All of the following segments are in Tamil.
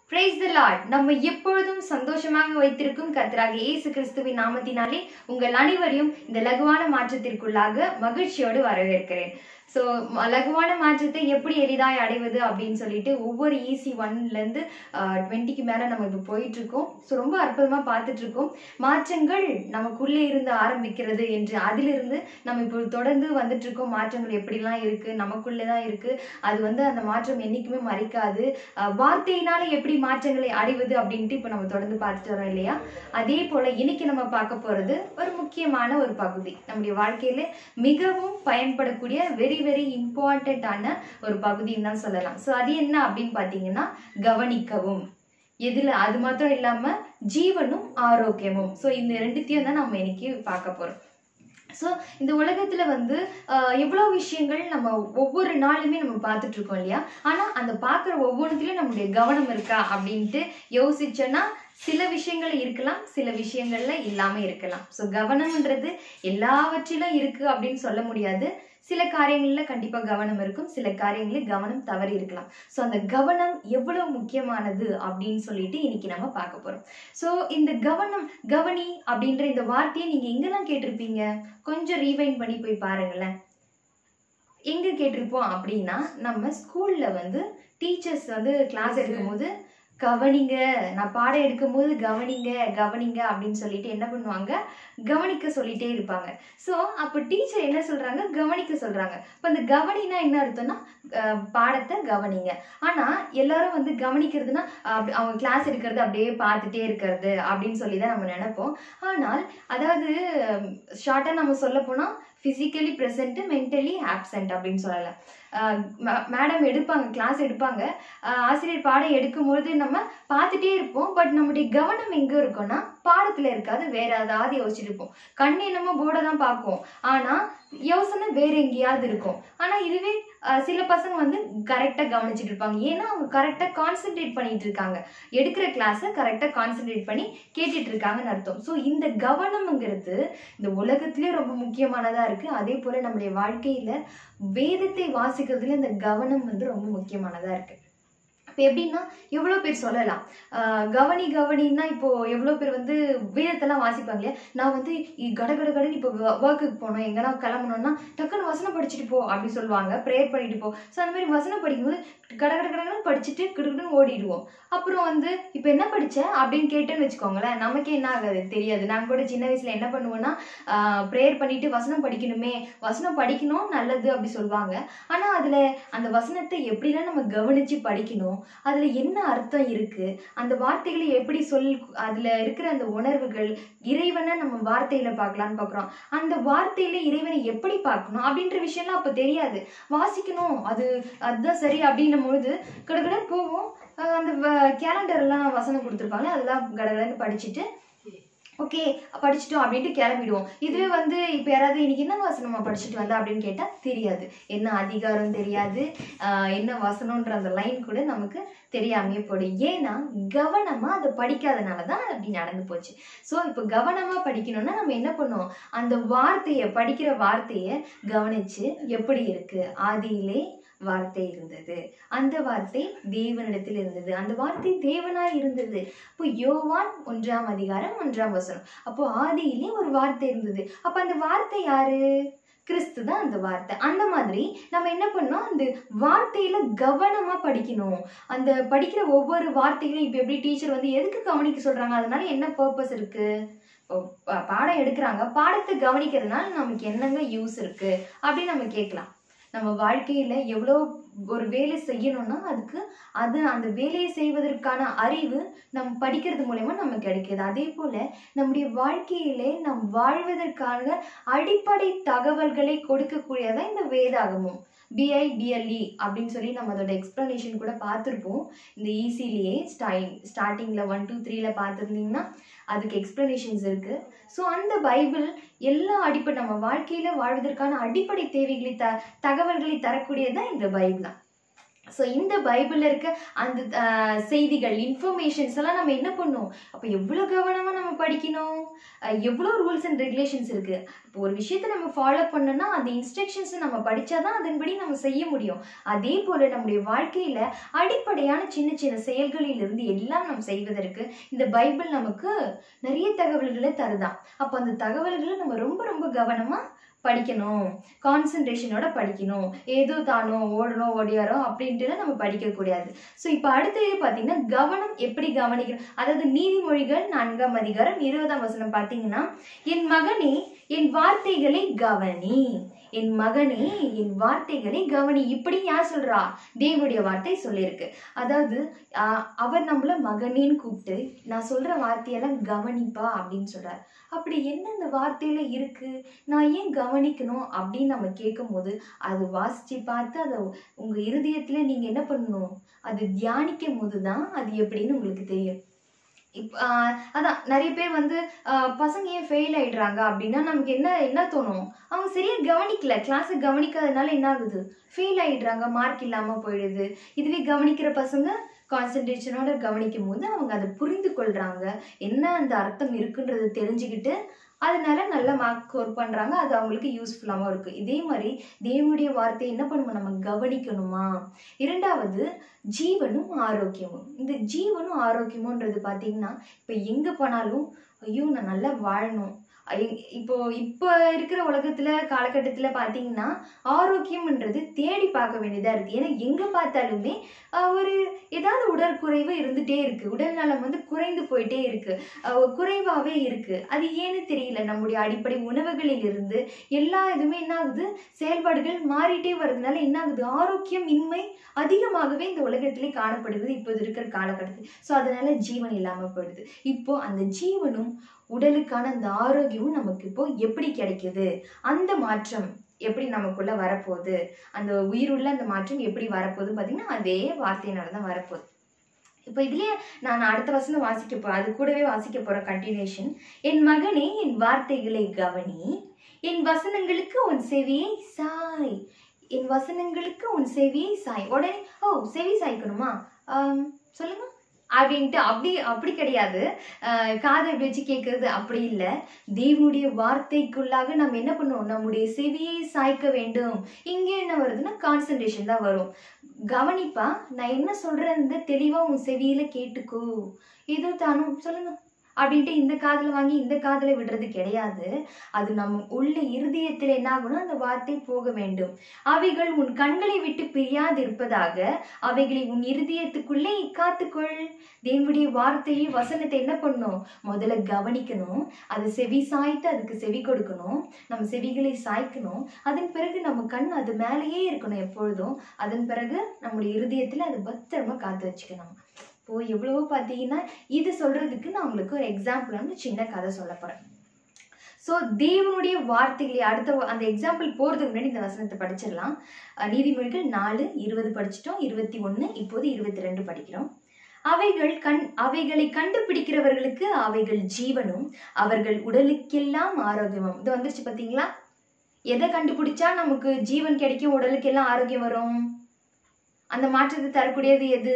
பிரைஸ் த லார்ட் நம்ம எப்பொழுதும் சந்தோஷமாக வைத்திருக்கும் கர்த்தராக இயேசு கிறிஸ்துவின் நாமத்தினாலே உங்கள் அனைவரையும் இந்த லகுவான மாற்றத்திற்குள்ளாக மகிழ்ச்சியோடு வரவேற்கிறேன் ஸோ லகுவான மாற்றத்தை எப்படி எளிதாய் அடைவது அப்படின்னு சொல்லிட்டு ஒவ்வொரு ஈசி ஒன்லேருந்து டுவெண்ட்டிக்கு மேலே நம்ம இப்போ போயிட்டு இருக்கோம் ஸோ ரொம்ப அற்புதமாக பார்த்துட்டு இருக்கோம் மாற்றங்கள் நமக்குள்ளே இருந்து ஆரம்பிக்கிறது என்று அதிலிருந்து நம்ம இப்போ தொடர்ந்து வந்துட்டு இருக்கோம் மாற்றங்கள் எப்படிலாம் இருக்கு நமக்குள்ளே தான் இருக்கு அது வந்து அந்த மாற்றம் என்னைக்குமே மறைக்காது அஹ் வார்த்தையினால எப்படி மாற்றங்களை அடைவது அப்படின்ட்டு இப்போ நம்ம தொடர்ந்து பார்த்துட்டு வரோம் இல்லையா அதே போல இன்னைக்கு நம்ம பார்க்க போறது ஒரு முக்கியமான ஒரு பகுதி நம்முடைய வாழ்க்கையில மிகவும் பயன்படக்கூடிய வெரி வெரி இம்பார்ட்டண்ட்டான ஒரு பகுதின்னு தான் சொல்லலாம் ஸோ அது என்ன அப்படின்னு பார்த்தீங்கன்னா கவனிக்கவும் எதுல அது மாத்திரம் இல்லாம ஜீவனும் ஆரோக்கியமும் ஸோ இந்த ரெண்டுத்தையும் தான் நம்ம இன்னைக்கு பார்க்க போறோம் ஸோ இந்த உலகத்துல வந்து ஆஹ், எவ்வளோ விஷயங்கள் நம்ம ஒவ்வொரு நாளுமே நம்ம பார்த்துட்டு இருக்கோம் இல்லையா ஆனா அந்த பார்க்குற ஒவ்வொன்றுத்திலும் நம்முடைய கவனம் இருக்கா அப்படின்ட்டு யோசிச்சோன்னா சில விஷயங்கள் இருக்கலாம் சில விஷயங்கள்ல இல்லாம இருக்கலாம் ஸோ கவனம்ன்றது எல்லாவற்றிலும் இருக்கு அப்படின்னு சொல்ல முடியாது சில காரியங்கள்ல கண்டிப்பா கவனம் இருக்கும் சில காரியங்களில் கவனம் தவறி இருக்கலாம் ஸோ அந்த கவனம் எவ்வளவு முக்கியமானது அப்படின்னு சொல்லிட்டு இன்னைக்கு நம்ம பார்க்க போறோம் ஸோ இந்த கவனம் கவனி அப்படின்ற இந்த வார்த்தையை நீங்க எங்கெல்லாம் கேட்டிருப்பீங்க கொஞ்சம் ரீவைண்ட் பண்ணி போய் பாருங்களேன் எங்க கேட்டிருப்போம் அப்படின்னா நம்ம ஸ்கூல்ல வந்து டீச்சர்ஸ் வந்து கிளாஸ் எடுக்கும்போது கவனிங்க நான் பாடம் எடுக்கும்போது கவனிங்க கவனிங்க அப்படின்னு சொல்லிட்டு என்ன பண்ணுவாங்க கவனிக்க சொல்லிட்டே இருப்பாங்க ஸோ அப்போ டீச்சர் என்ன சொல்றாங்க கவனிக்க சொல்றாங்க இப்போ அந்த கவனினா என்ன அர்த்தம்னா அஹ், பாடத்தை கவனிங்க ஆனா எல்லாரும் வந்து கவனிக்கிறதுனா அப்படி- அவங்க கிளாஸ் எடுக்கிறது அப்படியே பார்த்துட்டே இருக்கிறது அப்படின்னு சொல்லி தான் நம்ம நினைப்போம் ஆனால் அதாவது ஷார்ட்டா நம்ம சொல்ல போனா பிசிக்கலி ப்ரெசென்ட் மென்டலி ஆப்சென்ட் அப்படின்னு சொல்லலாம் மேடம் எடுப்பாங்க கிளாஸ் எடுப்பாங்க ஆஹ் ஆசிரியர் பாடம் எடுக்கும்பொழுது நம்ம பார்த்துட்டே இருப்போம் பட் நம்முடைய கவனம் எங்க இருக்கும்னா பாடத்துல இருக்காது வேற ஏதாவது யோசிச்சுட்டு இருப்போம் கண் என்னமோ போர்டை தான் பார்க்கும் ஆனா யோசனை வேற எங்கேயாவது இருக்கும் ஆனா இதுவே ஆஹ் சில பசங்க வந்து கரெக்டா கவனிச்சுட்டு இருப்பாங்க ஏன்னா அவங்க கரெக்டா கான்சென்ட்ரேட் பண்ணிட்டு இருக்காங்க எடுக்கிற கிளாஸை கரெக்டா கான்சென்ட்ரேட் பண்ணி கேட்டுட்டு இருக்காங்கன்னு அர்த்தம் ஸோ இந்த கவனம்ங்கிறது இந்த உலகத்திலே ரொம்ப முக்கியமானதா இருக்கு அதே போல நம்முடைய வாழ்க்கையில வேதத்தை வாசிக்கிறதுல இந்த கவனம் வந்து ரொம்ப முக்கியமானதா இருக்கு இப்போ எப்படின்னா எவ்வளோ பேர் சொல்லலாம் ஆஹ் கவனி கவனின்னா இப்போ எவ்வளோ பேர் வந்து வேதத்தெல்லாம் வாசிப்பாங்க இல்லையா நான் வந்து இ- கட கட கடன்னு இப்போ ஒர்க்குக்கு போகணும் எங்கன்னா கிளம்பணும்னா டக்குன்னு வசனம் படிச்சுட்டு போ அப்படி சொல்லுவாங்க ப்ரேயர் பண்ணிட்டு போ ஸோ அந்த மாதிரி வசனம் படிக்கும்போது கட கட கடன்னு படிச்சுட்டு கிடுக்கிடுன்னு ஓடிடுவோம் அப்புறம் வந்து இப்போ என்ன படிச்ச அப்படின்னு கேட்டேன்னு வச்சுக்கோங்களேன் நமக்கே என்ன ஆகாது தெரியாது நாங்கள் கூட சின்ன வயசுல என்ன பண்ணுவோம்னா ப்ரேயர் பண்ணிட்டு வசனம் படிக்கணுமே வசனம் படிக்கணும் நல்லது அப்படி சொல்லுவாங்க ஆனா அதுல அந்த வசனத்தை எப்படிலாம் நம்ம கவனிச்சு படிக்கணும் அதுல என்ன அர்த்தம் இருக்கு அந்த வார்த்தைகளை எப்படி சொல் அதுல இருக்கிற அந்த உணர்வுகள் இறைவனை நம்ம வார்த்தையில பார்க்கலாம்னு பார்க்குறோம் அந்த வார்த்தையில இறைவனை எப்படி பார்க்கணும் அப்படின்ற விஷயம்லாம் அப்ப தெரியாது வாசிக்கணும் அது அதுதான் சரி அப்படின்னும் பொழுது கடகடன்னு போவோம் அஹ் அந்த கேலண்டர் எல்லாம் வசனம் கொடுத்துருப்பாங்க அதெல்லாம் கடகடன்னு படிச்சுட்டு ஓகே படிச்சுட்டோம் அப்படின்ட்டு கிளம்பிடுவோம் இதுவே வந்து இப்போ யாராவது இன்னைக்கு என்ன வசனமா படிச்சுட்டு வந்தா அப்படின்னு கேட்டால் தெரியாது என்ன அதிகாரம் தெரியாது ஆஹ் என்ன வசனம்ன்ற அந்த லைன் கூட நமக்கு தெரியாமையே போடும் ஏன்னா கவனமா அதை படிக்காதனால தான் அப்படி நடந்து போச்சு ஸோ இப்போ கவனமா படிக்கணும்னா நம்ம என்ன பண்ணுவோம் அந்த வார்த்தையை படிக்கிற வார்த்தையை கவனிச்சு எப்படி இருக்கு ஆதியிலே வார்த்தை இருந்தது அந்த வார்த்தை தேவனிடத்தில் இருந்தது அந்த வார்த்தை தேவனாய் இருந்தது இப்போ யோவான் ஒன்றாம் அதிகாரம் ஒன்றாம் வசனம் அப்போ ஆதியிலே ஒரு வார்த்தை இருந்தது அப்ப அந்த வார்த்தை யாரு கிறிஸ்து தான் அந்த வார்த்தை அந்த மாதிரி நம்ம என்ன பண்ணோம் அந்த வார்த்தையில கவனமா படிக்கணும் அந்த படிக்கிற ஒவ்வொரு வார்த்தைகளையும் இப்போ எப்படி டீச்சர் வந்து எதுக்கு கவனிக்க சொல்றாங்க அதனால என்ன பர்பஸ் இருக்கு இப்போ பா- பாடம் எடுக்கிறாங்க பாடத்தை கவனிக்கிறதுனால நமக்கு என்னங்க யூஸ் இருக்கு அப்படின்னு நம்ம கேட்கலாம் நம்ம வாழ்க்கையில எவ்வளோ ஒரு வேலை செய்யணும்னா அதுக்கு அது அந்த வேலையை செய்வதற்கான அறிவு நம்ம படிக்கிறது மூலயமா நமக்கு கிடைக்குது அதே போல நம்முடைய வாழ்க்கையிலே நாம் வாழ்வதற்கான அடிப்படை தகவல்களை கொடுக்கக்கூடியதான் இந்த வேதாகமும் பிஐ பிஎல்இ அப்படின்னு சொல்லி நம்ம அதோட எக்ஸ்ப்ளனேஷன் கூட பார்த்துருப்போம் இந்த ஈஸிலேயே ஸ்டார்டிங் ஸ்டார்டிங்கில் ஒன் டூ த்ரீல பார்த்துருந்தீங்கன்னா அதுக்கு எக்ஸ்ப்ளனேஷன்ஸ் இருக்கு ஸோ அந்த பைபிள் எல்லா அடிப்படை நம்ம வாழ்க்கையில வாழ்வதற்கான அடிப்படை தேவைகளை த தகவல்களை தரக்கூடியது தான் இந்த பைபிள் தான் ஸோ இந்த பைபிளில் இருக்க அந்த அஹ், செய்திகள் இன்ஃபர்மேஷன்ஸ் எல்லாம் நம்ம என்ன பண்ணணும் அப்போ எவ்வளோ கவனமாக நம்ம படிக்கணும் அஹ், எவ்வளோ ரூல்ஸ் அண்ட் ரெகுலேஷன்ஸ் இருக்குது இப்போ ஒரு விஷயத்தை நம்ம ஃபாலோ பண்ணோம்னா அந்த இன்ஸ்ட்ரக்ஷன்ஸை நம்ம படித்தாதான் அதன்படி நம்ம செய்ய முடியும் அதே போல் நம்முடைய வாழ்க்கையில் அடிப்படையான சின்ன சின்ன செயல்களிலிருந்து எல்லாம் நாம் செய்வதற்கு இந்த பைபிள் நமக்கு நிறைய தகவல்களை தருதான் அப்போ அந்த தகவல்களை நம்ம ரொம்ப ரொம்ப கவனமாக படிக்கணும் கான்சன்ட்ரேஷனோட படிக்கணும் ஏதோ தானோ ஓடணும் ஓடியாரோ அப்படின்ட்டு நம்ம படிக்கக்கூடாது ஸோ இப்போ அடுத்தது பார்த்தீங்கன்னா கவனம் எப்படி கவனிக்கணும் அதாவது நீதிமொழிகள் நான்காம் அதிகாரம் இருபதாம் வசனம் பார்த்தீங்கன்னா என் மகனே என் வார்த்தைகளை கவனி என் மகனே என் வார்த்தைகளை கவனி இப்படி யார் சொல்றா தேவனுடைய வார்த்தை சொல்லியிருக்கு அதாவது ஆஹ், அவர் நம்மள மகனேன்னு கூப்பிட்டு நான் சொல்ற வார்த்தையெல்லாம் கவனிப்பா அப்படின்னு சொல்றாரு அப்படி என்ன இந்த வார்த்தையில இருக்கு நான் ஏன் கவனிக்கணும் அப்படின்னு நம்ம கேட்கும்போது அது வாசிச்சு பார்த்து அதை உங்க இருதயத்துல நீங்க என்ன பண்ணணும் அது தியானிக்கும் போது தான் அது எப்படின்னு உங்களுக்கு தெரியும் இப் ஆஹ் அதான் நிறைய பேர் வந்து ஆஹ் பசங்க ஏன் ஃபெயில் ஆயிடுறாங்க அப்படின்னா நமக்கு என்ன என்ன தோணும் அவங்க சரியா கவனிக்கல கிளாஸை கவனிக்காதனால என்ன ஆகுது ஃபெயில் ஆயிடுறாங்க மார்க் இல்லாம போயிடுது இதுவே கவனிக்கிற பசங்க கான்சன்ட்ரேஷனோட கவனிக்கும் போது அவங்க அதை புரிந்து கொள்றாங்க என்ன அந்த அர்த்தம் இருக்குன்றதை தெரிஞ்சுக்கிட்டு அதனால நல்ல மார்க் ஸ்கோர் பண்றாங்க அது அவங்களுக்கு யூஸ்ஃபுல்லாகவும் இருக்கு இதே மாதிரி தேவனுடைய வார்த்தையை என்ன பண்ணுவோம் நம்ம கவனிக்கணுமா இரண்டாவது ஜீவனும் ஆரோக்கியமும் இந்த ஜீவனும் ஆரோக்கியமுன்றது பார்த்தீங்கன்னா இப்போ எங்கே போனாலும் ஐயோ நான் நல்லா வாழணும் ஐ- இப்போ இப்போ இருக்கிற உலகத்துல காலகட்டத்தில் பார்த்தீங்கன்னா ஆரோக்கியம்ன்றது தேடி பார்க்க வேண்டியதா இருக்கு ஏன்னா எங்க பார்த்தாலுமே ஆஹ், ஒரு ஏதாவது உடற்குறைவு இருந்துட்டே இருக்கு உடல் நலம் வந்து குறைந்து போயிட்டே இருக்கு ஆஹ், குறைவாவே இருக்கு அது ஏன்னு தெரியல நம்முடைய அடிப்படை உணவுகளில் இருந்து எல்லா இதுவுமே என்ன ஆகுது செயல்பாடுகள் மாறிட்டே வர்றதுனால என்ன ஆகுது ஆரோக்கியம் இன்மை அதிகமாகவே இந்த உலகத்திலே காணப்படுது இப்போது இருக்கிற காலகட்டத்தில் ஸோ அதனால ஜீவன் இல்லாமல் போயிடுது இப்போ அந்த ஜீவனும் உடலுக்கான அந்த ஆரோக்கியமும் நமக்கு இப்போ எப்படி கிடைக்குது அந்த மாற்றம் எப்படி நமக்குள்ள வரப்போகுது அந்த உயிருள்ள அந்த மாற்றம் எப்படி வரப்போகுது பார்த்தீங்கன்னா அதே வார்த்தையினால தான் வரப்போகுது இப்போ இதுலயே நான் அடுத்த வசனம் வாசிக்க போ அது கூடவே வாசிக்க போற கண்டினியூஷன் என் மகனே என் வார்த்தைகளை கவனி என் வசனங்களுக்கு உன் செவியை சாய் என் வசனங்களுக்கு உன் செவியை சாய் உடனே ஓ செவி சாய்க்கணுமா ஆம், சொல்லுங்க அப்படின்ட்டு அப்படி அப்படி கிடையாது ஆஹ் காதை இப்படி வச்சு கேட்கறது அப்படி இல்லை தேவனுடைய வார்த்தைக்குள்ளாக நம்ம என்ன பண்ணுவோம் நம்முடைய செவியை சாய்க்க வேண்டும் இங்கே என்ன வருதுன்னா கான்சன்ட்ரேஷன் தான் வரும் கவனிப்பா நான் என்ன சொல்றேன்னு தெளிவா உன் செவியில கேட்டுக்கோ ஏதோ தானும் சொல்லுங்க அப்படின்ட்டு இந்த காதுல வாங்கி இந்த காதுல விடுறது கிடையாது அது நம்ம உள்ள இருதயத்தில் என்ன ஆகணும் அந்த வார்த்தை போக வேண்டும் அவைகள் உன் கண்களை விட்டு பிரியாதிருப்பதாக அவைகளை உன் இருதயத்துக்குள்ளே காத்துக்கொள் தேவனுடைய வார்த்தையை வசனத்தை என்ன பண்ணணும் முதல்ல கவனிக்கணும் அதை செவி சாய்த்து அதுக்கு செவி கொடுக்கணும் நம்ம செவிகளை சாய்க்கணும் அதன் பிறகு நம்ம கண் அது மேலேயே இருக்கணும் எப்பொழுதும் அதன் பிறகு நம்முடைய இருதயத்துல அதை பத்திரமா காத்து வச்சுக்கணும் இப்போ எவ்வளவோ பார்த்தீங்கன்னா இது சொல்றதுக்கு நான் உங்களுக்கு ஒரு எக்ஸாம்பிள் வந்து சின்ன கதை சொல்ல போறேன் ஸோ தேவனுடைய வார்த்தைகளை அடுத்த வ- அந்த எக்ஸாம்பிள் போகிறதுக்கு முன்னாடி இந்த வசனத்தை படிச்சிடலாம் அஹ் நீதிமொழிகள் நாலு இருபது படிச்சிட்டோம் இருபத்தி ஒன்று இப்போது இருபத்தி ரெண்டு படிக்கிறோம் அவைகள் கண் அவைகளை கண்டுபிடிக்கிறவர்களுக்கு அவைகள் ஜீவனும் அவர்கள் உடலுக்கெல்லாம் ஆரோக்கியமும் இது வந்துருச்சு பார்த்தீங்களா எதை கண்டுபிடிச்சா நமக்கு ஜீவன் கிடைக்கும் உடலுக்கெல்லாம் ஆரோக்கியம் வரும் அந்த மாற்றத்தை தரக்கூடியது எது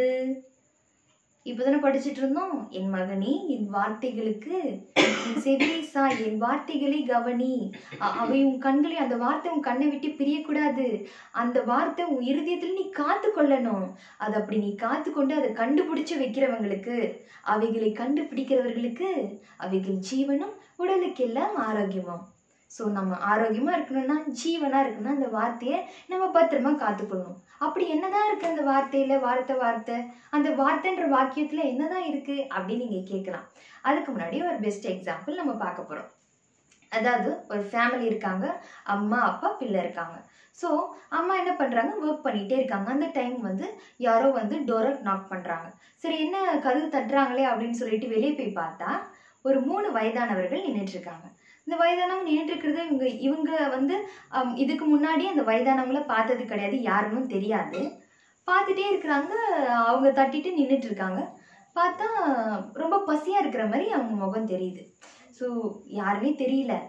இப்போதானே படிச்சிட்டு இருந்தோம் என் மகனே என் வார்த்தைகளுக்கு என் செவியை சாய் என் வார்த்தைகளை கவனி அ- அவை உன் கண்களை அந்த வார்த்தை உன் கண்ணை விட்டு பிரியக்கூடாது அந்த வார்த்தை உன் இருதயத்தில் நீ காத்து கொள்ளணும் அது அப்படி நீ காத்து கொண்டு அதை கண்டுபிடிச்சு வைக்கிறவங்களுக்கு அவைகளை கண்டுபிடிக்கிறவர்களுக்கு அவைகள் ஜீவனும் உடலுக்கெல்லாம் ஆரோக்கியமும் ஸோ நம்ம ஆரோக்கியமா இருக்கணும்னா ஜீவனா இருக்கணும்னா அந்த வார்த்தையை நம்ம பத்திரமா காத்துக்கொள்ளணும் அப்படி என்னதான் இருக்கு அந்த வார்த்தையில வார்த்தை வார்த்தை அந்த வார்த்தைன்ற வாக்கியத்துல என்னதான் இருக்கு அப்படின்னு நீங்க கேட்கலாம் அதுக்கு முன்னாடி ஒரு பெஸ்ட் எக்ஸாம்பிள் நம்ம பார்க்க போறோம் அதாவது ஒரு ஃபேமிலி இருக்காங்க அம்மா அப்பா பிள்ளை இருக்காங்க ஸோ அம்மா என்ன பண்றாங்க ஒர்க் பண்ணிட்டே இருக்காங்க அந்த டைம் வந்து யாரோ வந்து டோரை நாக் பண்றாங்க சரி என்ன கதவு தட்டுறாங்களே அப்படின்னு சொல்லிட்டு வெளியே போய் பார்த்தா ஒரு மூணு வயதானவர்கள் நின்றுட்டு இருக்காங்க இந்த வயதானவங்க நின்றுட்டு இருக்கிறது இவங்க இவங்க வந்து அம், இதுக்கு முன்னாடி அந்த வயதானவங்கள பார்த்தது கிடையாது யாருன்னு தெரியாது பார்த்துட்டே இருக்கிறாங்க அவங்க தட்டிட்டு நின்றுட்டு இருக்காங்க பார்த்தா ரொம்ப பசியா இருக்கிற மாதிரி அவங்க முகம் தெரியுது ஸோ யாருமே தெரியல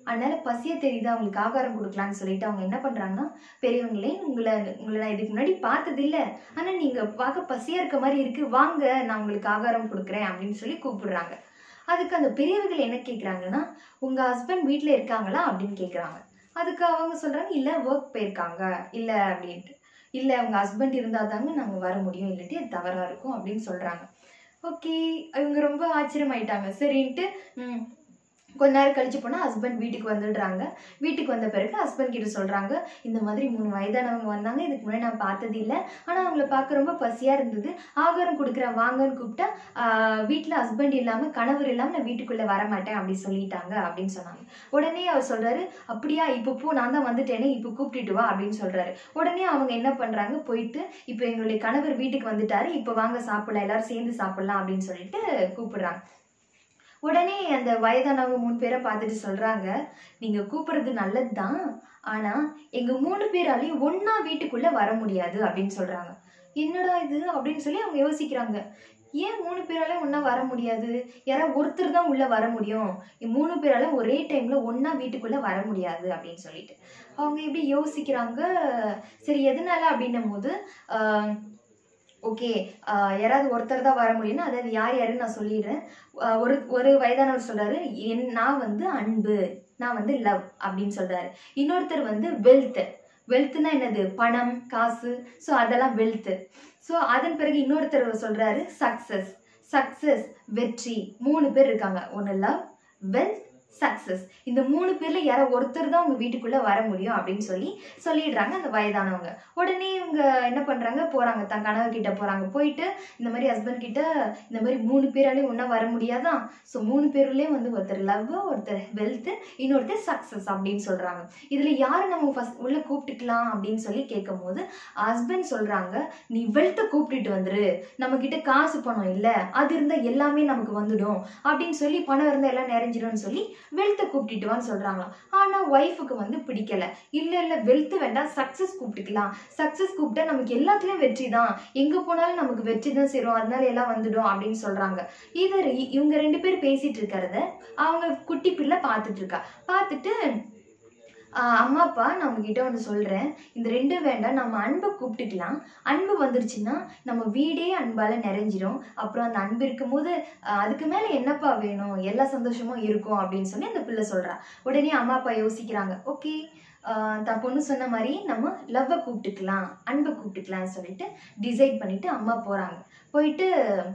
அதனால பசிய தெரியுது அவங்களுக்கு ஆகாரம் கொடுக்கலான்னு சொல்லிட்டு அவங்க என்ன பண்றாங்கன்னா பெரியவங்களே உங்களை உங்களை நான் இதுக்கு முன்னாடி பார்த்தது இல்ல ஆனா நீங்க பார்க்க பசியா இருக்க மாதிரி இருக்கு வாங்க நான் உங்களுக்கு ஆகாரம் கொடுக்குறேன் அப்படின்னு சொல்லி கூப்பிடுறாங்க அதுக்கு அந்த பெரியவர்கள் என்ன கேக்குறாங்கன்னா உங்க ஹஸ்பண்ட் வீட்ல இருக்காங்களா அப்படின்னு கேக்குறாங்க அதுக்கு அவங்க சொல்றாங்க இல்ல ஒர்க் போயிருக்காங்க இல்ல அப்படின்ட்டு இல்ல உங்க ஹஸ்பண்ட் இருந்தா தாங்க நாங்க வர முடியும் இல்லாட்டி அது தவறா இருக்கும் அப்படின்னு சொல்றாங்க ஓகே இவங்க ரொம்ப ஆச்சரியமாயிட்டாங்க சரின்ட்டு ம், கொஞ்ச நேரம் கழிச்சு போனால் ஹஸ்பண்ட் வீட்டுக்கு வந்துடுறாங்க வீட்டுக்கு வந்த பிறகு ஹஸ்பண்ட் கிட்ட சொல்கிறாங்க இந்த மாதிரி மூணு வயதானவங்க வந்தாங்க இதுக்கு முன்னாடி நான் பார்த்தது இல்லை ஆனால் அவங்கள பார்க்க ரொம்ப பசியாக இருந்தது ஆகாரம் கொடுக்குறேன் வாங்கன்னு கூப்பிட்டா வீட்டில் ஹஸ்பண்ட் இல்லாமல் கணவர் இல்லாமல் நான் வீட்டுக்குள்ளே வர மாட்டேன் அப்படி சொல்லிட்டாங்க அப்படின்னு சொன்னாங்க உடனே அவர் சொல்கிறாரு அப்படியா இப்போ போ நான் தான் வந்துட்டேனே இப்போ கூப்பிட்டுட்டு வா அப்படின்னு சொல்கிறாரு உடனே அவங்க என்ன பண்ணுறாங்க போயிட்டு இப்போ எங்களுடைய கணவர் வீட்டுக்கு வந்துட்டாரு இப்போ வாங்க சாப்பிடலாம் எல்லாரும் சேர்ந்து சாப்பிடலாம் அப்படின்னு சொல்லிட்டு கூப்பிடுறாங்க உடனே அந்த வயதானவங்க மூணு பேரை பார்த்துட்டு சொல்றாங்க நீங்க கூப்பிடுறது நல்லதுதான் ஆனா எங்க மூணு பேராலையும் ஒண்ணா வீட்டுக்குள்ள வர முடியாது அப்படின்னு சொல்றாங்க என்னடா இது அப்படின்னு சொல்லி அவங்க யோசிக்கிறாங்க ஏன் மூணு பேரால ஒண்ணா வர முடியாது யாராவது ஒருத்தர் தான் உள்ள வர முடியும் இ- மூணு பேரால ஒரே டைம்ல ஒண்ணா வீட்டுக்குள்ள வர முடியாது அப்படின்னு சொல்லிட்டு அவங்க எப்படி யோசிக்கிறாங்க சரி எதனால அப்படின்னும் போது ஓகே யாராவது ஒருத்தர் தான் வர முடியும்னா அதாவது யார் யாருன்னு நான் சொல்லிடுறேன் ஆஹ் ஒரு ஒரு வயதானவர் சொல்றாரு என் நான் வந்து அன்பு நான் வந்து லவ் அப்படின்னு சொல்றாரு இன்னொருத்தர் வந்து வெல்த் வெல்த்னா என்னது பணம் காசு ஸோ அதெல்லாம் வெல்த் ஸோ அதன் பிறகு இன்னொருத்தர் சொல்றாரு சக்சஸ் சக்சஸ் வெற்றி மூணு பேர் இருக்காங்க ஒன்று லவ் வெல்த் சக்சஸ் இந்த மூணு பேர்ல யாரோ ஒருத்தர் தான் உங்க வீட்டுக்குள்ள வர முடியும் அப்படின்னு சொல்லி சொல்லிடுறாங்க அந்த வயதானவங்க உடனே இவங்க என்ன பண்றாங்க போறாங்க தன் கணவர் கிட்ட போறாங்க போயிட்டு இந்த மாதிரி ஹஸ்பண்ட் கிட்ட இந்த மாதிரி மூணு பேராலையும் ஒன்றா வர முடியாதான் ஸோ மூணு பேர்லயும் வந்து ஒருத்தர் லவ் ஒருத்தர் வெல்த் இன்னொருத்தர் சக்சஸ் அப்படின்னு சொல்றாங்க இதுல யாரை நம்ம ஃபர்ஸ்ட் உள்ள கூப்பிட்டுக்கலாம் அப்படின்னு சொல்லி கேட்கும் போது ஹஸ்பண்ட் சொல்றாங்க நீ வெல்த்தை கூப்பிட்டுட்டு வந்துரு நம்ம கிட்ட காசு பணம் இல்ல அது இருந்தா எல்லாமே நமக்கு வந்துடும் அப்படின்னு சொல்லி பணம் இருந்தா எல்லாம் நிறைஞ்சிடும்னு சொல்லி வெல்த்தை கூப்பிட்டுட்டு வான்னு சொல்றாங்களாம் ஆனா ஒய்ஃபுக்கு வந்து பிடிக்கல இல்ல இல்ல வெல்த் வேண்டாம் சக்சஸ் கூப்பிட்டுக்கலாம் சக்சஸ் கூப்பிட்டா நமக்கு எல்லாத்துலயும் வெற்றி தான் எங்க போனாலும் நமக்கு வெற்றி தான் சேரும் அதனால எல்லாம் வந்துடும் அப்படின்னு சொல்றாங்க இது இவங்க ரெண்டு பேரும் பேசிட்டு இருக்கிறத அவங்க குட்டி பிள்ளை பார்த்துட்டு இருக்கா பார்த்துட்டு ஆஹ் அம்மா அப்பா நான் உங்ககிட்ட ஒன்று சொல்கிறேன் இந்த ரெண்டும் வேண்டாம் நம்ம அன்பை கூப்பிட்டுக்கலாம் அன்பு வந்துருச்சுன்னா நம்ம வீடே அன்பால் நிறைஞ்சிரும் அப்புறம் அந்த அன்பு இருக்கும்போது ஆஹ் அதுக்கு மேலே என்னப்பா வேணும் எல்லா சந்தோஷமும் இருக்கும் அப்படின்னு சொல்லி அந்த பிள்ளை சொல்கிறா உடனே அம்மா அப்பா யோசிக்கிறாங்க ஓகே தான் பொண்ணு சொன்ன மாதிரி நம்ம லவ்வை கூப்பிட்டுக்கலாம் அன்பை கூப்பிட்டுக்கலாம்னு சொல்லிட்டு டிசைட் பண்ணிட்டு அம்மா போகிறாங்க போயிட்டு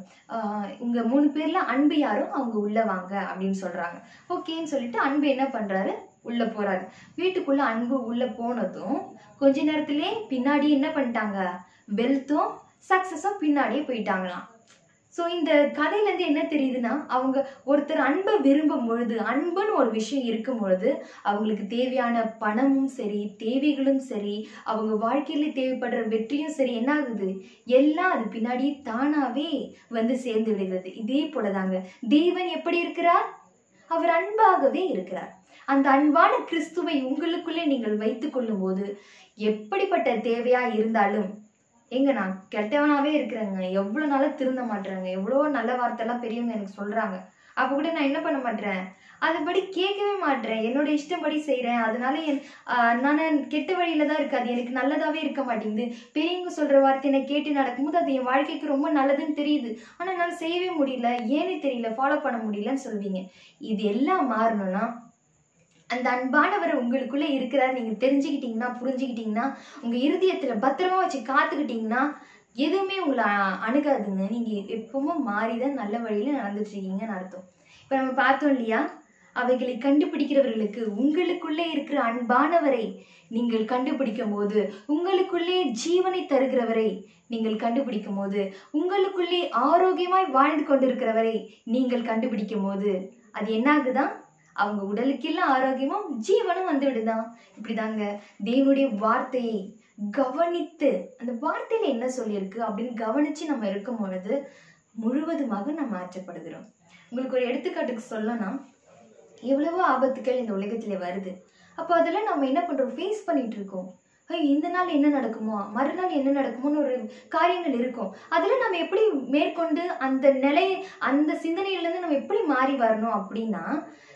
ஆஹ் உங்க மூணு பேர்ல அன்பு யாரோ அவங்க உள்ள வாங்க அப்படின்னு சொல்றாங்க ஓகேன்னு சொல்லிட்டு அன்பு என்ன பண்றாரு உள்ள போறாரு வீட்டுக்குள்ள அன்பு உள்ள போனதும் கொஞ்ச நேரத்திலே பின்னாடி என்ன பண்ணிட்டாங்க வெல்த்தும் சக்சஸும் பின்னாடியே போயிட்டாங்களாம் ஸோ இந்த கதையில இருந்து என்ன தெரியுதுன்னா அவங்க ஒருத்தர் அன்பை விரும்பும் பொழுது அன்புன்னு ஒரு விஷயம் இருக்கும் பொழுது அவங்களுக்கு தேவையான பணமும் சரி தேவைகளும் சரி அவங்க வாழ்க்கையில தேவைப்படுற வெற்றியும் சரி என்ன ஆகுது எல்லாம் அது பின்னாடி தானாவே வந்து சேர்ந்து விடுகிறது இதே போலதாங்க தேவன் எப்படி இருக்கிறார் அவர் அன்பாகவே இருக்கிறார் அந்த அன்பான கிறிஸ்துவை உங்களுக்குள்ளே நீங்கள் வைத்துக் கொள்ளும் போது எப்படிப்பட்ட தேவையா இருந்தாலும் எங்க நான் கெட்டவனாவே இருக்கிறேங்க எவ்வளவு நாளா திருந்த மாட்டேறாங்க எவ்வளோ நல்ல வார்த்தைலாம் பெரியவங்க எனக்கு சொல்றாங்க அப்ப கூட நான் என்ன பண்ண மாட்டேன் அதுபடி கேட்கவே மாட்டேன் என்னோட இஷ்டப்படி செய்றேன் அதனால என் ஆஹ் நான் கெட்ட வழியில தான் இருக்கு அது எனக்கு நல்லதாவே இருக்க மாட்டேங்குது பெரியவங்க சொல்ற வார்த்தையை நான் கேட்டு நடக்கும்போது அது என் வாழ்க்கைக்கு ரொம்ப நல்லதுன்னு தெரியுது ஆனா என்னால செய்யவே முடியல ஏனே தெரியல ஃபாலோ பண்ண முடியலன்னு சொல்வீங்க இது எல்லாம் மாறணும்னா அந்த அன்பானவர் உங்களுக்குள்ள இருக்கிறார் நீங்க தெரிஞ்சுக்கிட்டீங்கன்னா புரிஞ்சுக்கிட்டீங்கன்னா உங்க இருதயத்துல பத்திரமா வச்சு காத்துக்கிட்டீங்கன்னா எதுவுமே உங்களை அ- அணுகாதுங்க நீங்க எப்பவும் மாறிதான் நல்ல வழியில நடந்துட்டு இருக்கீங்கன்னு அர்த்தம் இப்ப நம்ம பார்த்தோம் இல்லையா அவைகளை கண்டுபிடிக்கிறவர்களுக்கு உங்களுக்குள்ளே இருக்கிற அன்பானவரை நீங்கள் கண்டுபிடிக்கும் போது உங்களுக்குள்ளே ஜீவனை தருகிறவரை நீங்கள் கண்டுபிடிக்கும் போது உங்களுக்குள்ளே ஆரோக்கியமாய் வாழ்ந்து கொண்டிருக்கிறவரை நீங்கள் கண்டுபிடிக்கும் போது அது என்னாகுதான் அவங்க உடலுக்கெல்லாம் ஆரோக்கியமும் ஜீவனும் வந்து விடுதான் இப்படிதாங்க தேவனுடைய வார்த்தையை கவனித்து அந்த வார்த்தையில என்ன சொல்லியிருக்கு அப்படின்னு கவனிச்சு நம்ம இருக்கும் பொழுது முழுவதுமாக நம்ம மாற்றப்படுகிறோம் உங்களுக்கு ஒரு எடுத்துக்காட்டுக்கு சொல்லணும்னா எவ்வளவோ ஆபத்துக்கள் இந்த உலகத்துல வருது அப்போ அதெல்லாம் நம்ம என்ன பண்றோம் ஃபேஸ் பண்ணிட்டு இருக்கோம் ஐயோ இந்த நாள் என்ன நடக்குமோ மறுநாள் என்ன நடக்குமோன்னு ஒரு காரியங்கள் இருக்கும் அதில் நம்ம எப்படி மேற்கொண்டு அந்த நிலை அந்த சிந்தனையிலேருந்து நம்ம எப்படி மாறி வரணும் அப்படின்னா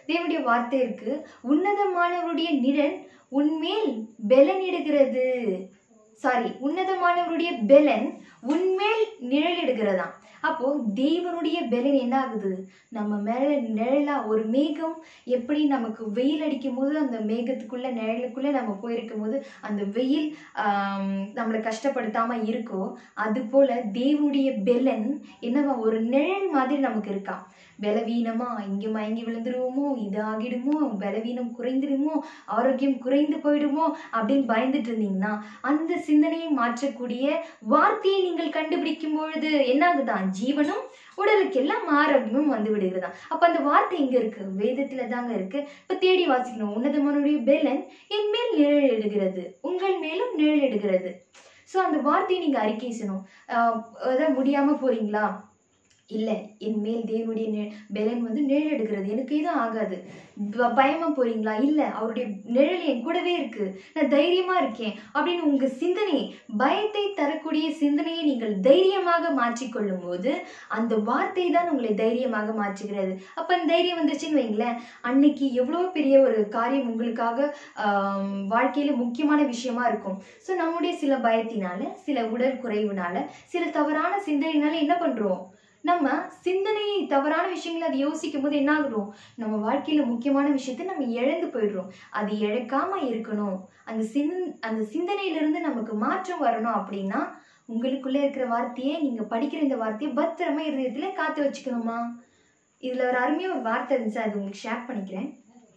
தேவனுடைய வார்த்தை இருக்கு உன்னதமானவருடைய நிழல் உன்மேல் பெலனிடுகிறது சாரி உன்னதமானவருடைய பெலன் உன்மேல் நிழலிடுகிறதாம் அப்போ தேவனுடைய பெலன் என்ன ஆகுது நம்ம மேல நிழலா ஒரு மேகம் எப்படி நமக்கு வெயில் அடிக்கும் போது அந்த மேகத்துக்குள்ள நிழலுக்குள்ள நம்ம போயிருக்கும் போது அந்த வெயில் ஆம், நம்மளை கஷ்டப்படுத்தாம இருக்கோ அது போல தேவனுடைய பெலன் என்னவா ஒரு நிழல் மாதிரி நமக்கு இருக்கா பலவீனமா இங்க மயங்கி விழுந்துருவோமோ இது ஆகிடுமோ பலவீனம் குறைந்துடுமோ ஆரோக்கியம் குறைந்து போயிடுமோ அப்படின்னு பயந்துட்டு இருந்தீங்கன்னா அந்த சிந்தனையை மாற்றக்கூடிய வார்த்தையை நீங்கள் கண்டுபிடிக்கும் பொழுது என்ன ஆகுதான் ஜீவனும் உடலுக்கு எல்லாம் ஆரோக்கியமும் வந்து விடுகிறதா அப்ப அந்த வார்த்தை எங்க இருக்கு வேதத்துல தாங்க இருக்கு இப்ப தேடி வாசிக்கணும் உன்னதமானுடைய பெலன் என் மேல் நிழல் எடுகிறது உங்கள் மேலும் நிழல் எடுகிறது ஸோ அந்த வார்த்தையை நீங்க அறிக்கை செய்யணும் ஆஹ் அதாவது முடியாம போறீங்களா இல்ல என் மேல் தேவனுடைய நி- பெலன் வந்து நிழல் எடுக்கிறது எனக்கு எதுவும் ஆகாது ப- பயமா போறீங்களா இல்ல அவருடைய நிழல் என் கூடவே இருக்கு நான் தைரியமா இருக்கேன் அப்படின்னு உங்க சிந்தனை பயத்தை தரக்கூடிய சிந்தனையை நீங்கள் தைரியமாக மாற்றிக்கொள்ளும் போது அந்த வார்த்தை தான் உங்களை தைரியமாக மாற்றுகிறது அப்ப அந்த தைரியம் வந்துருச்சுன்னு வைங்களேன் அன்னைக்கு எவ்வளோ பெரிய ஒரு காரியம் உங்களுக்காக ஆம், வாழ்க்கையில முக்கியமான விஷயமா இருக்கும் ஸோ நம்முடைய சில பயத்தினால சில உடல் குறைவுனால சில தவறான சிந்தனைனால என்ன பண்றோம் நம்ம சிந்தனையை தவறான விஷயங்களை அதை யோசிக்கும் போது என்ன ஆகுறோம் நம்ம வாழ்க்கையில முக்கியமான விஷயத்த நம்ம இழந்து போயிடுறோம் அது இழக்காம இருக்கணும் அந்த சிந் அந்த சிந்தனையிலிருந்து நமக்கு மாற்றம் வரணும் அப்படின்னா உங்களுக்குள்ள இருக்கிற வார்த்தையை நீங்க படிக்கிற இந்த வார்த்தையை பத்திரமா இருதயத்துல காத்து வச்சுக்கணுமா இதுல ஒரு அருமையா ஒரு வார்த்தை இருந்துச்சு அது உங்களுக்கு ஷேர் பண்ணிக்கிறேன்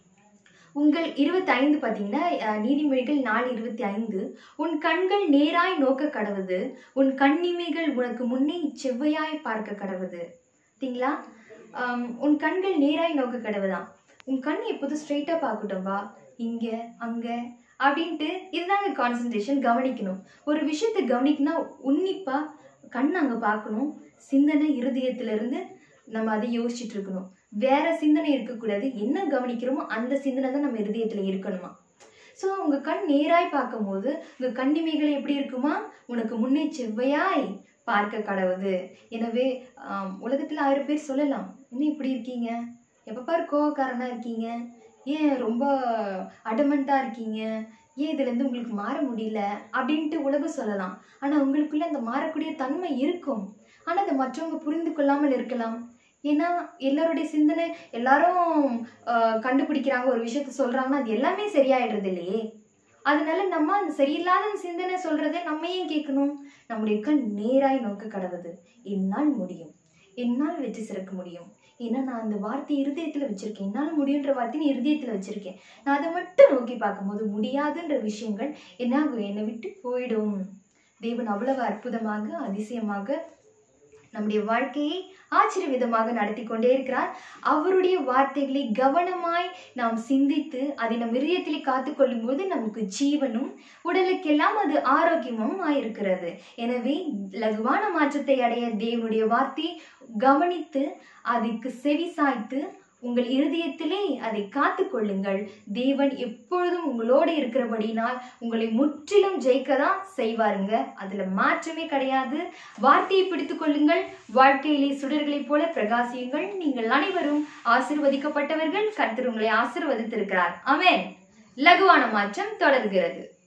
உங்கள் இருபத்தி ஐந்து பார்த்தீங்கன்னா அஹ், நீதிமொழிகள் நாலு இருபத்தி ஐந்து உன் கண்கள் நேராய் நோக்க கடவுது உன் கண்ணிமைகள் உனக்கு முன்னே செவ்வையாய் பார்க்க கடவுது சரிங்களா ஆம், உன் கண்கள் நேராய் நோக்க கடவுதான் உன் கண் எப்போதும் ஸ்ட்ரெயிட்டா பார்க்கட்டும்பா இங்க அங்க அப்படின்ட்டு இதுதாங்க கான்சன்ட்ரேஷன் கவனிக்கணும் ஒரு விஷயத்தை கவனிக்கணும்னா உன்னிப்பா கண் அங்க பார்க்கணும் சிந்தனை இருதயத்துல இருந்து நம்ம அதை யோசிச்சுட்டு இருக்கணும் வேற சிந்தனை இருக்கக்கூடாது என்ன கவனிக்கிறோமோ அந்த சிந்தனை தான் நம்ம இருதயத்துல இருக்கணுமா ஸோ உங்க கண் நேராய் பார்க்கும்போது உங்க கண்ணிமைகள் எப்படி இருக்குமா உனக்கு முன்னே செவ்வையாய் பார்க்க கடவுது எனவே ஆம், உலகத்துல ஆயிரம் பேர் சொல்லலாம் என்ன இப்படி இருக்கீங்க எப்ப பாரு கோவக்காரனா இருக்கீங்க ஏன் ரொம்ப அடமெண்டா இருக்கீங்க ஏன் இதுல இருந்து உங்களுக்கு மாற முடியல அப்படின்ட்டு உலகம் சொல்லலாம் ஆனா உங்களுக்குள்ள அந்த மாறக்கூடிய தன்மை இருக்கும் ஆனா அதை மற்றவங்க புரிந்து கொள்ளாமல் இருக்கலாம் ஏன்னா எல்லாருடைய சிந்தனை எல்லாரும் ஆஹ், கண்டுபிடிக்கிறாங்க ஒரு விஷயத்த சொல்றாங்கன்னா அது எல்லாமே சரியாயிடுறது இல்லையே அதனால நம்ம அந்த சரியில்லாத அந்த சிந்தனை சொல்றதை நம்ம ஏன் கேட்கணும் நம்முடைய கண் நேராய் நோக்க கடவுது என்னால் முடியும் என்னால் வெற்றி சிறக்க முடியும் ஏன்னா நான் அந்த வார்த்தை இருதயத்துல வச்சிருக்கேன் என்னால் முடியுன்ற வார்த்தையை நான் இருதயத்துல வச்சிருக்கேன் நான் அதை மட்டும் நோக்கி பார்க்கும்போது முடியாதுன்ற விஷயங்கள் என்ன ஆகும் என்னை விட்டு போயிடும் தேவன் அவ்வளவு அற்புதமாக அதிசயமாக நம்முடைய வாழ்க்கையை ஆச்சரிய விதமாக நடத்தி கொண்டே இருக்கிறார் அவருடைய வார்த்தைகளை கவனமாய் நாம் சிந்தித்து அதை நம் இதயத்திலே காத்துக்கொள்ளும் போது நமக்கு ஜீவனும் உடலுக்கெல்லாம் அது ஆரோக்கியமும் ஆயிருக்கிறது எனவே லகுவான மாற்றத்தை அடைய தேவனுடைய வார்த்தையை கவனித்து அதுக்கு செவி சாய்த்து உங்கள் இருதயத்திலே அதை காத்துக்கொள்ளுங்கள் தேவன் எப்பொழுதும் உங்களோடு இருக்கிறபடினால் உங்களை முற்றிலும் ஜெயிக்க தான் செய்வாருங்க அதுல மாற்றமே கிடையாது வார்த்தையை பிடித்துக் கொள்ளுங்கள் வாழ்க்கையிலே சுடர்களைப் போல பிரகாசியுங்கள் நீங்கள் அனைவரும் ஆசிர்வதிக்கப்பட்டவர்கள் கர்த்தர் உங்களை ஆசிர்வதித்திருக்கிறார் ஆமென் லகுவான மாற்றம் தொடர்கிறது